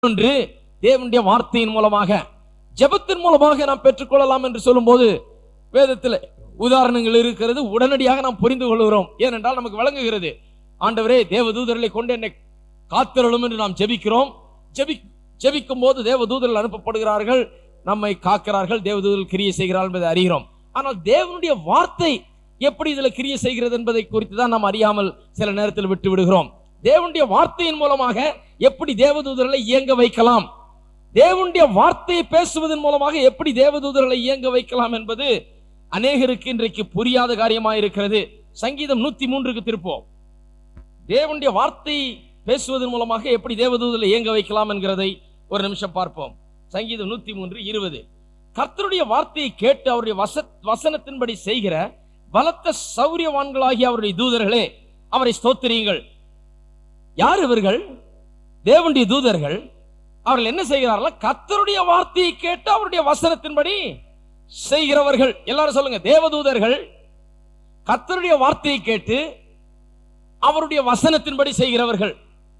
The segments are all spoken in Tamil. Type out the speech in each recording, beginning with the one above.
ஒன்று தேவனுடைய வார்த்தையின் மூலமாக ஜெபத்தின் மூலமாக நாம் பெற்றுக்கொள்ளலாம் என்று சொல்லும்போது வேதத்தில் உதாரணங்கள் இருக்கிறது உடனடியாக நாம் புரிந்து கொள்கிறோம் ஏனென்றால் நமக்கு விளங்குகிறது ஆண்டவரே தேவதூதர்களை கொண்டு என்னை காத்திரளும் என்று நாம் ஜெபிக்கிறோம் ஜெபி ஜெபிக்கும் போது தேவதூதர்கள் அனுப்பப்படுகிறார்கள் நம்மை காக்கிறார்கள் தேவதூதர்கள் கிரியை செய்கிறார்கள் என்பதை அறிகிறோம் ஆனால் தேவனுடைய வார்த்தை எப்படி இதுல கிரியை செய்கிறது என்பதை குறித்து தான் நாம் அறியாமல் சில நேரத்தில் விட்டு விடுகிறோம் தேவனுடைய வார்த்தையின் மூலமாக எப்படி தேவதூதர்களை இயங்க வைக்கலாம் தேவனுடைய வார்த்தையை பேசுவதன் மூலமாக எப்படி தேவதூதர்களை இயங்க வைக்கலாம் என்பது அநேகருக்கு இன்றைக்கு புரியாத காரியமாக இருக்கிறது சங்கீதம் நூத்தி மூன்றுக்கு திருப்போம் தேவனுடைய வார்த்தை பேசுவதன் மூலமாக எப்படி தேவதூதர்களை இயங்க வைக்கலாம் என்கிறதை ஒரு நிமிஷம் பார்ப்போம் சங்கீதம் நூத்தி மூன்று இருபது கர்த்தருடைய வார்த்தையை கேட்டு அவருடைய வச வசனத்தின்படி செய்கிற பலத்த சௌரியவான்களாகிய அவருடைய தூதர்களே அவரை ஸ்தோத்திரியுங்கள் யார் இவர்கள் தேவனுடைய தூதர்கள் அவர்கள் என்ன செய்கிறார்கள் கர்த்தருடைய வார்த்தையை கேட்டு அவருடைய வசனத்தின்படி செய்கிறவர்கள் எல்லாரும் சொல்லுங்க தேவதூதர்கள் கர்த்தருடைய வார்த்தையை கேட்டு அவருடைய வசனத்தின்படி செய்கிறவர்கள்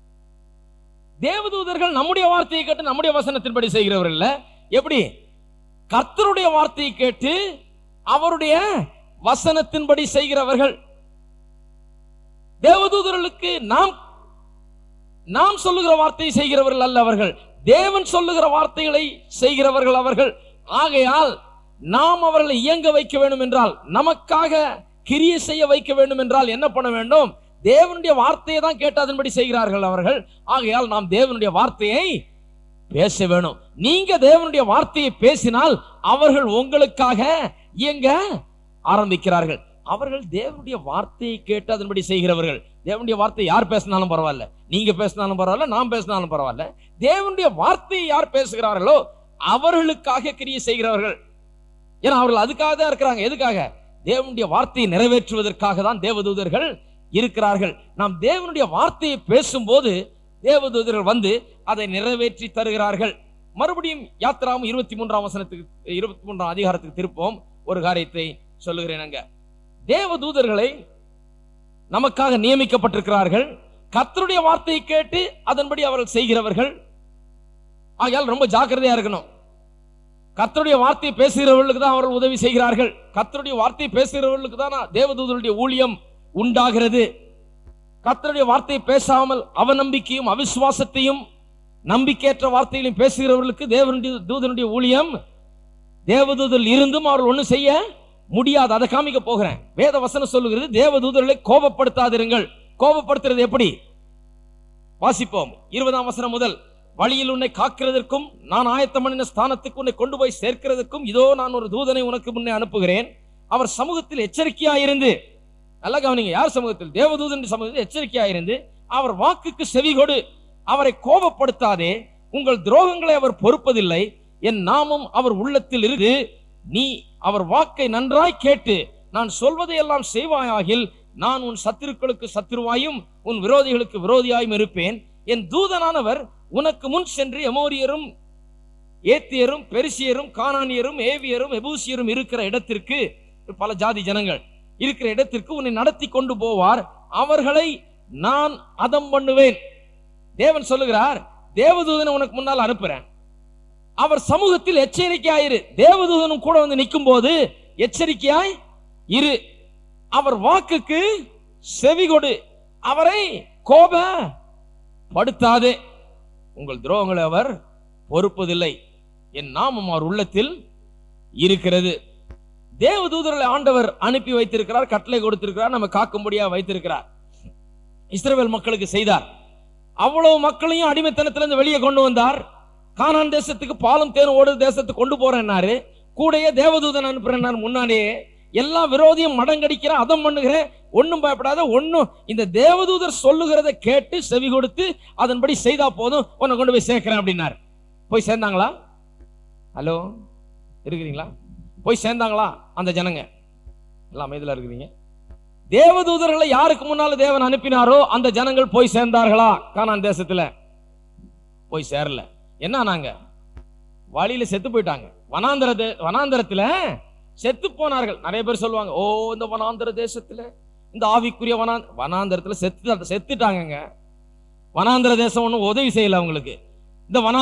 தேவதூதர்கள் நம்முடைய வார்த்தையை கேட்டு நம்முடைய வசனத்தின்படி செய்கிறவர்கள் இல்ல எப்படி கர்த்தருடைய வார்த்தையை கேட்டு அவருடைய வசனத்தின்படி செய்கிறவர்கள் தேவதூதர்களுக்கு நாம் நாம் சொல்லுகிற வார்த்தையை செய்கிறவர்கள் அல்ல அவர்கள் தேவன் சொல்லுகிற வார்த்தைகளை செய்கிறவர்கள் அவர்கள் ஆகையால் நாம் அவர்களை இயங்க வைக்க வேண்டும் என்றால் நமக்காக கிரியை செய்ய வைக்க வேண்டும் என்றால் என்ன பண்ண வேண்டும் தேவனுடைய வார்த்தையை தான் கேட்டு அதன்படி செய்கிறார்கள் அவர்கள் ஆகையால் நாம் தேவனுடைய வார்த்தையை பேச வேணும் நீங்க தேவனுடைய வார்த்தையை பேசினால் அவர்கள் உங்களுக்காக இயங்க ஆரம்பிக்கிறார்கள் அவர்கள் தேவனுடைய வார்த்தையை கேட்டு அதன்படி செய்கிறவர்கள் தேவனுடைய வார்த்தை யார் பேசினாலும் பரவாயில்ல நீங்க பேசினாலும் பரவாயில்ல நான் பேசினாலும் பரவாயில்ல தேவனுடைய வார்த்தையை யார் பேசுகிறார்களோ அவர்களுக்காக கிரியை செய்கிறவர்கள் ஏன்னா அவர்கள் அதுக்காக தான் இருக்கிறாங்க எதுக்காக தேவனுடைய வார்த்தையை நிறைவேற்றுவதற்காக தான் தேவதூதர்கள் இருக்கிறார்கள் நாம் தேவனுடைய வார்த்தையை பேசும்போது தேவதூதர்கள் வந்து அதை நிறைவேற்றி தருகிறார்கள் மறுபடியும் யாத்திராவும் இருபத்தி மூன்றாம் வசனத்துக்கு இருபத்தி மூன்றாம் அதிகாரத்துக்கு திருப்போம் ஒரு காரியத்தை சொல்லுகிறேன் அங்க தேவதூதர்களை நமக்காக நியமிக்கப்பட்டிருக்கிறார்கள் கர்த்தருடைய வார்த்தையை கேட்டு அதன்படி அவர்கள் செய்கிறவர்கள் ஆகையால் ரொம்ப ஜாக்கிரதையா இருக்கணும் கர்த்தருடைய வார்த்தையை பேசுகிறவர்களுக்கு தான் அவர்கள் உதவி செய்கிறார்கள் கர்த்தருடைய வார்த்தையை பேசுகிறவர்களுக்கு தான் தேவதூதருடைய ஊழியம் உண்டாகிறது கர்த்தருடைய வார்த்தையை பேசாமல் அவநம்பிக்கையும் அவிசுவாசத்தையும் நம்பிக்கையற்ற வார்த்தைகளையும் பேசுகிறவர்களுக்கு தேவனுடைய தூதனுடைய ஊழியம் தேவதூதர் இருந்தும் அவர்கள் ஒண்ணும் செய்ய முடியாது அதை காமிக்க போகிறேன் வேத வசனம் சொல்லுகிறது தேவதூதர்களை கோபப்படுத்தாதிருங்கள் கோபப்படுத்துறது எப்படி வாசிப்போம் இருபதாம் வசனம் முதல் வழியில் உன்னை காக்கிறதற்கும் நான் ஆயத்தம் பண்ணின ஸ்தானத்துக்கு உன்னை கொண்டு போய் சேர்க்கிறதுக்கும் இதோ நான் ஒரு தூதனை உனக்கு முன்னே அனுப்புகிறேன் அவர் சமூகத்தில் எச்சரிக்கையாயிருந்து நல்லா கவனிங்க யார் சமூகத்தில் தேவதூதன் சமூகத்தில் எச்சரிக்கையாயிருந்து அவர் வாக்குக்கு செவி கொடு அவரை கோபப்படுத்தாதே உங்கள் துரோகங்களை அவர் பொறுப்பதில்லை என் நாமம் அவர் உள்ளத்தில் இருந்து நீ அவர் வாக்கை நன்றாய் கேட்டு நான் சொல்வதையெல்லாம் செய்வாயாகில் நான் உன் சத்துருக்களுக்கு சத்துருவாயும் உன் விரோதிகளுக்கு விரோதியாயும் இருப்பேன் என் தூதனானவர் உனக்கு முன் சென்று எமோரியரும் ஏத்தியரும் பெருசியரும் கானானியரும் ஏவியரும் எபூசியரும் இருக்கிற இடத்திற்கு பல ஜாதி ஜனங்கள் இருக்கிற இடத்திற்கு உன்னை நடத்தி கொண்டு போவார் அவர்களை நான் அதம் பண்ணுவேன் தேவன் சொல்லுகிறார் தேவதூதனை உனக்கு முன்னால் அனுப்புறேன் அவர் சமூகத்தில் எச்சரிக்கையாயிரு தேவதூதனும் கூட வந்து நிற்கும் போது எச்சரிக்கையாய் இரு அவர் வாக்குக்கு செவி கொடு அவரை கோப படுத்தாதே உங்கள் துரோகங்களை அவர் பொறுப்பதில்லை என் நாமம் அவர் உள்ளத்தில் இருக்கிறது தேவதூதர்களை ஆண்டவர் அனுப்பி வைத்திருக்கிறார் கட்டளை கொடுத்திருக்கிறார் நம்ம காக்கும்படியா வைத்திருக்கிறார் இஸ்ரவேல் மக்களுக்கு செய்தார் அவ்வளவு மக்களையும் அடிமைத்தனத்திலிருந்து வெளியே கொண்டு வந்தார் கானான் தேசத்துக்கு பாலம் தேன் ஓடு தேசத்துக்கு கொண்டு போறேன்னாரு கூடயே தேவதூதன் அனுப்புறேன்னாரு முன்னாடியே எல்லா விரோதியும் மடங்கடிக்கிறேன் அதம் பண்ணுகிறேன் ஒன்னும் பயப்படாத ஒன்னும் இந்த தேவதூதர் சொல்லுகிறத கேட்டு செவி கொடுத்து அதன்படி செய்தா போதும் உன்னை கொண்டு போய் சேர்க்கிறேன் அப்படின்னாரு போய் சேர்ந்தாங்களா ஹலோ இருக்கிறீங்களா போய் சேர்ந்தாங்களா அந்த ஜனங்க எல்லாம் அமைதியில் இருக்கிறீங்க தேவதூதர்களை யாருக்கு முன்னால தேவன் அனுப்பினாரோ அந்த ஜனங்கள் போய் சேர்ந்தார்களா கானான் தேசத்துல போய் சேரல என்ன நாங்க வழியில செத்து போயிட்டாங்க வனாந்தர தே- வனாந்தரத்துல செத்து போனார்கள் நிறைய பேர் சொல்லுவாங்க ஓ இந்த வனாந்தர தேசத்துல இந்த ஆவிக்குரிய வனா வனாந்தரத்துல செத்து செத்துட்டாங்கங்க வனாந்தர தேசம் ஒன்றும் உதவி செய்யல அவங்களுக்கு இந்த வனா